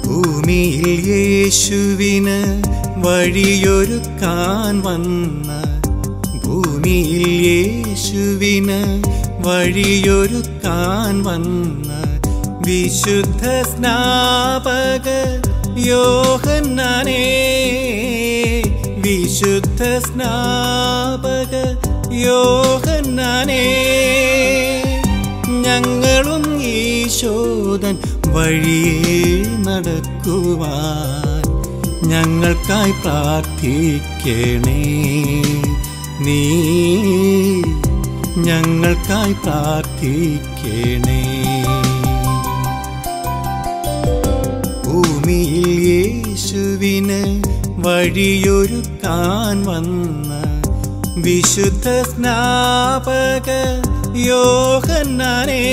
ഭൂമിയിൽ യേശുവിന് വഴിയൊരുക്കാൻ വന്ന ഭൂമിയിൽ യേശുവിന് വഴിയൊരുക്കാൻ വന്ന വിശുദ്ധ സ്നാപക യോഹന്നാനേ വിശുദ്ധ സ്നാപക യോഹന്നാനേ ഞങ്ങളും ഈശോദൻ വഴിയേ നടക്കുവാൻ ഞങ്ങൾക്കായി പ്രാർത്ഥിക്കണേ നീ ഞങ്ങൾക്കായി പ്രാർത്ഥിക്കണേ ഭൂമിയിൽ യേശുവിന് വഴിയൊരുക്കാൻ വന്ന വിശുദ്ധ സ്നാപക യോഹന്നാനേ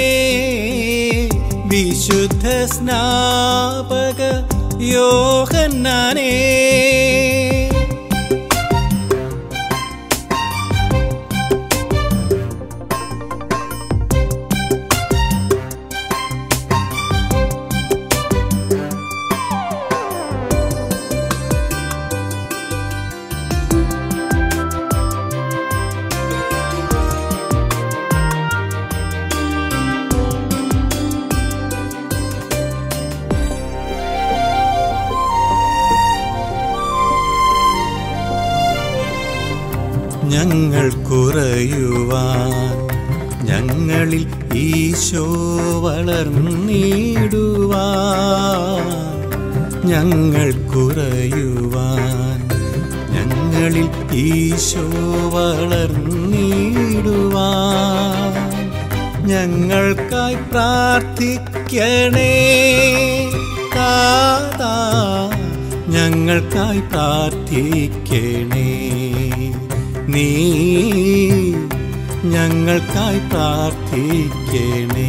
വിശുദ്ധ സ്നാപക യോഹന്നാനേ ഞങ്ങൾ കുറയുവാൻ ഞങ്ങളിൽ ഈശോ വളർന്നിടുവാൻ ഞങ്ങൾ കുറയുവാൻ ഞങ്ങളിൽ ഈശോ വളർന്നിടുവാൻ ഞങ്ങൾക്കായി പ്രാർത്ഥിക്കണേ താതാ ഞങ്ങൾക്കായി പ്രാർത്ഥിക്കണേ നീ ഞങ്ങൾക്കായി പ്രാർത്ഥിക്കണേ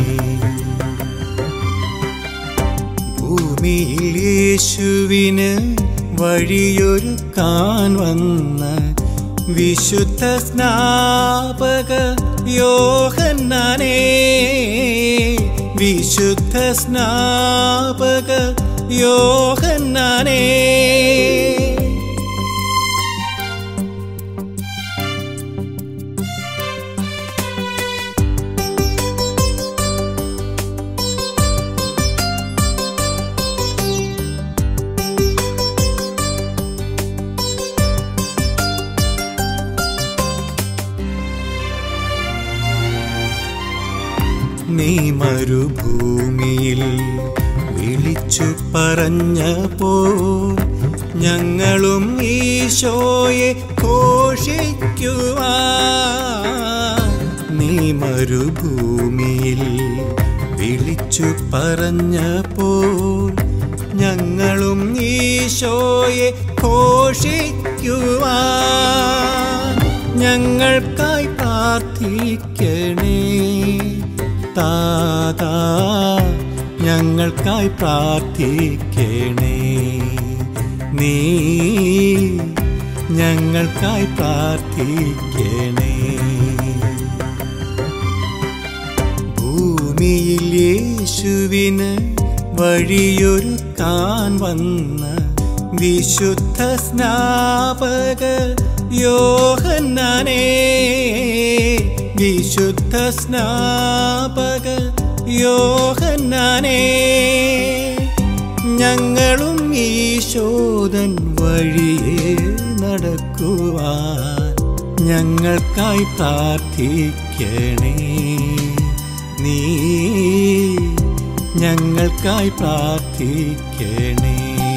ഭൂമിയിൽ യേശുവിന് വഴിയൊരുക്കാൻ വന്ന വിശുദ്ധ സ്നാപക യോഹന്നാനേ വിശുദ്ധ സ്നാപക യോഹന്നാനേ നീ മരുഭൂമിയിൽ വിളിച്ചു പറഞ്ഞപ്പോ ഞങ്ങളും ഈശോയെ ഘോഷിക്കുവാ നീ മരുഭൂമിയിൽ വിളിച്ചു പറഞ്ഞപ്പോ ഞങ്ങളും ഈശോയെ ഘോഷിക്കുവാ ഞങ്ങൾക്കായി പ്രാർത്ഥിക്കണേ താതാ ഞങ്ങൾക്കായി പ്രാർത്ഥിക്കണേ നീ ഞങ്ങൾക്കായി പ്രാർത്ഥിക്കണേ ഭൂമിയിൽ യേശുവിന് വഴിയൊരുക്കാൻ വന്ന വിശുദ്ധ സ്നാപക യോഹന്നാനേ വിശുദ്ധ സ്നാപക യോഹന്നാനേ ഞങ്ങളും ഈശോദൻ വഴിയെ നടക്കുവാൻ ഞങ്ങൾക്കായി പ്രാർത്ഥിക്കണേ നീ ഞങ്ങൾക്കായി പ്രാർത്ഥിക്കണേ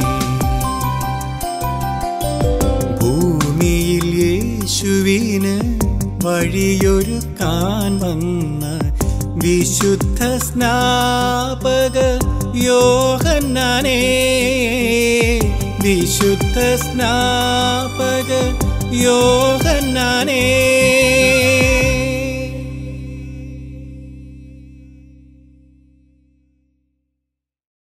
ഭൂമിയിൽ യേശുവിന് വഴിയൊരുക്കാൻ വന്ന വിശുദ്ധ സ്നാപക യോഹന്നാനേ വിശുദ്ധ സ്നാപക യോഹന്നാനേ